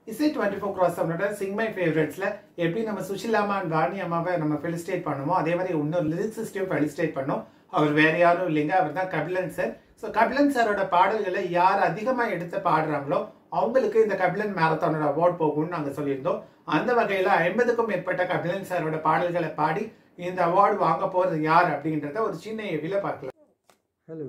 இசை twenty four cross நம்மளோட Singh my ஃபேவரட்ஸ்ல எப்படி நம்ம சுஷிலாமா அண்ட் வாணி அம்மாவை நம்ம ஃபெலிஸ்டேட் பண்ணுமோ அதே மாதிரி இன்னொரு லிரிக்ஸிஸ்டையும் ஃபெலிஸ்டேட் பண்ணோம் அவர் வேற யாரும் இல்லைங்க அவர் தான் கபிலன் சார் ஸோ கபிலன் சாரோட பாடல்களை யார் அதிகமாக எடுத்து பாடுறாங்களோ அவங்களுக்கு இந்த கபிலன் மேரத்தானோட அவார்ட் போகும்னு நாங்கள் சொல்லியிருந்தோம் அந்த வகையில் ஐம்பதுக்கும் மேற்பட்ட கபிலன் சாரோட பாடல்களை பாடி இந்த அவார்டு வாங்க போகிறது யார் அப்படின்றத ஒரு சின்ன எவில பார்க்கலாம் ஹலோ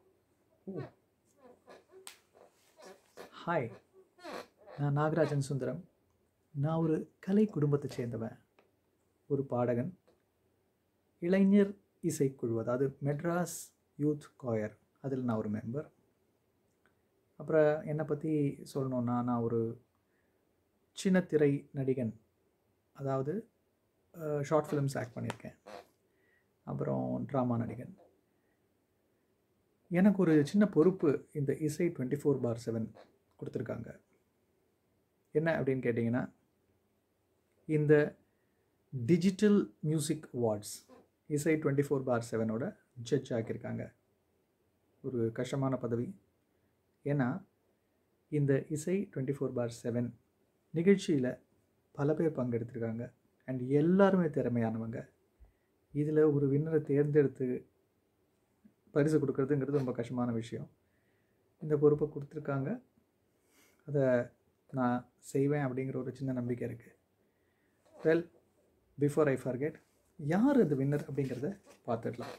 ஹாய் நான் நாகராஜன் சுந்தரம் நான் ஒரு கலை குடும்பத்தை சேர்ந்தவன் ஒரு பாடகன் இளைஞர் இசைக்குழு அதாவது மெட்ராஸ் யூத் காயர் அதில் நான் ஒரு மெம்பர் அப்புறம் என்னை பற்றி சொல்லணுன்னா நான் ஒரு சின்ன திரை நடிகன் அதாவது ஷார்ட் ஃபிலிம்ஸ் ஆக்ட் பண்ணியிருக்கேன் அப்புறம் ட்ராமா நடிகன் எனக்கு ஒரு சின்ன பொறுப்பு இந்த இசை டுவெண்ட்டி ஃபோர் பார் செவன் கொடுத்துருக்காங்க என்ன அப்படின்னு கேட்டிங்கன்னா இந்த டிஜிட்டல் மியூசிக் அவார்ட்ஸ் இசை டுவெண்ட்டி ஃபோர் பார் செவனோட ஜட்ஜ் ஆக்கியிருக்காங்க ஒரு கஷ்டமான பதவி ஏன்னா இந்த இசை டுவெண்ட்டி ஃபோர் பார் செவன் நிகழ்ச்சியில் பல பேர் பங்கெடுத்திருக்காங்க அண்ட் எல்லாருமே திறமையானவங்க இதில் ஒரு வின்னரை தேர்ந்தெடுத்து பரிசு கொடுக்கறதுங்கிறது ரொம்ப கஷ்டமான விஷயம் இந்த பொறுப்பை கொடுத்துருக்காங்க அதை நான் செய்வேன் அப்படிங்கிற ஒரு சின்ன நம்பிக்கை இருக்குது வெல் பிஃபோர் ஐ ஃபர்கெட் யார் அந்த வின்னர் அப்படிங்கிறத பார்த்துடலாம்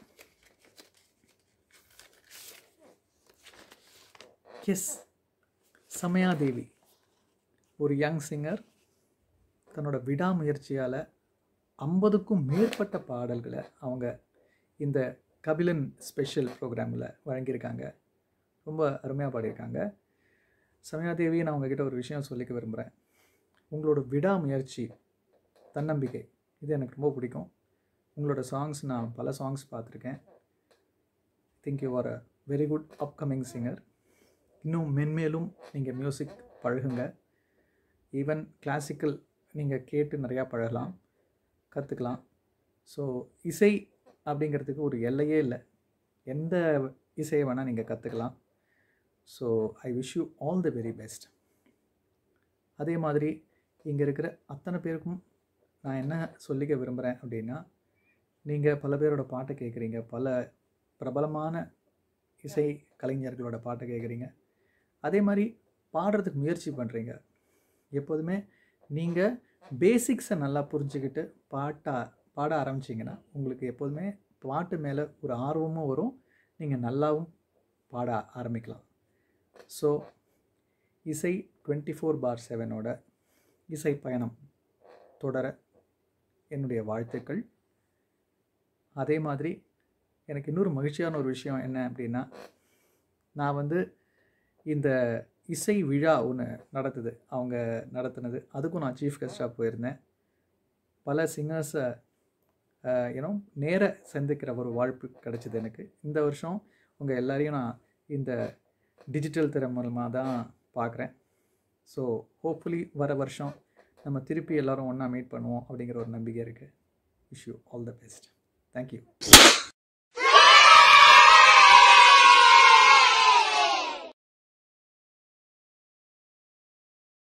எஸ் சமயாதேவி ஒரு யங் சிங்கர் தன்னோட விடாமுயற்சியால் ஐம்பதுக்கும் மேற்பட்ட பாடல்களை அவங்க இந்த கபிலன் ஸ்பெஷல் ப்ரோக்ராமில் வழங்கியிருக்காங்க ரொம்ப அருமையாக பாடியிருக்காங்க சமயாதேவி நான் உங்ககிட்ட ஒரு விஷயம் சொல்லிக்க விரும்புகிறேன் உங்களோட விடாமுயற்சி தன்னம்பிக்கை இது எனக்கு ரொம்ப பிடிக்கும் உங்களோட சாங்ஸ் நான் பல சாங்ஸ் பார்த்துருக்கேன் think you are a very good upcoming singer இன்னும் மென்மேலும் நீங்கள் மியூசிக் பழகுங்க ஈவன் கிளாசிக்கல் நீங்கள் கேட்டு நிறையா பழகலாம் கற்றுக்கலாம் ஸோ இசை அப்படிங்கிறதுக்கு ஒரு எல்லையே இல்லை எந்த இசையை வேணால் நீங்கள் கற்றுக்கலாம் so I wish you all the very best அதே மாதிரி இங்கே இருக்கிற அத்தனை பேருக்கும் நான் என்ன சொல்லிக்க விரும்புகிறேன் அப்படின்னா நீங்கள் பல பேரோட பாட்டை கேட்குறீங்க பல பிரபலமான இசை கலைஞர்களோட பாட்டை கேட்குறீங்க அதே மாதிரி பாடுறதுக்கு முயற்சி பண்ணுறீங்க எப்போதுமே நீங்கள் பேசிக்ஸை நல்லா புரிஞ்சுக்கிட்டு பாட்டா பாட ஆரம்பிச்சிங்கன்னா உங்களுக்கு எப்போதுமே பாட்டு மேலே ஒரு ஆர்வமும் வரும் நீங்கள் நல்லாவும் பாட ஆரம்பிக்கலாம் ஸோ இசை டுவெண்ட்டி ஃபோர் பார் செவனோட இசை பயணம் தொடர என்னுடைய வாழ்த்துக்கள் அதே மாதிரி எனக்கு இன்னொரு மகிழ்ச்சியான ஒரு விஷயம் என்ன அப்படின்னா நான் வந்து இந்த இசை விழா ஒன்று நடத்துது அவங்க நடத்துனது அதுக்கும் நான் சீஃப் கெஸ்டாக போயிருந்தேன் பல சிங்கர்ஸை ஏன்னோ நேர சந்திக்கிற ஒரு வாய்ப்பு கிடச்சிது எனக்கு இந்த வருஷம் உங்கள் எல்லாரையும் நான் இந்த டிஜிட்டல் திற மூலமாக தான் பார்க்குறேன் ஸோ ஹோப்ஃபுல்லி வர வருஷம் நம்ம திருப்பி எல்லோரும் ஒன்றா மீட் பண்ணுவோம் அப்படிங்கிற ஒரு நம்பிக்கை இருக்குது wish you all the best thank you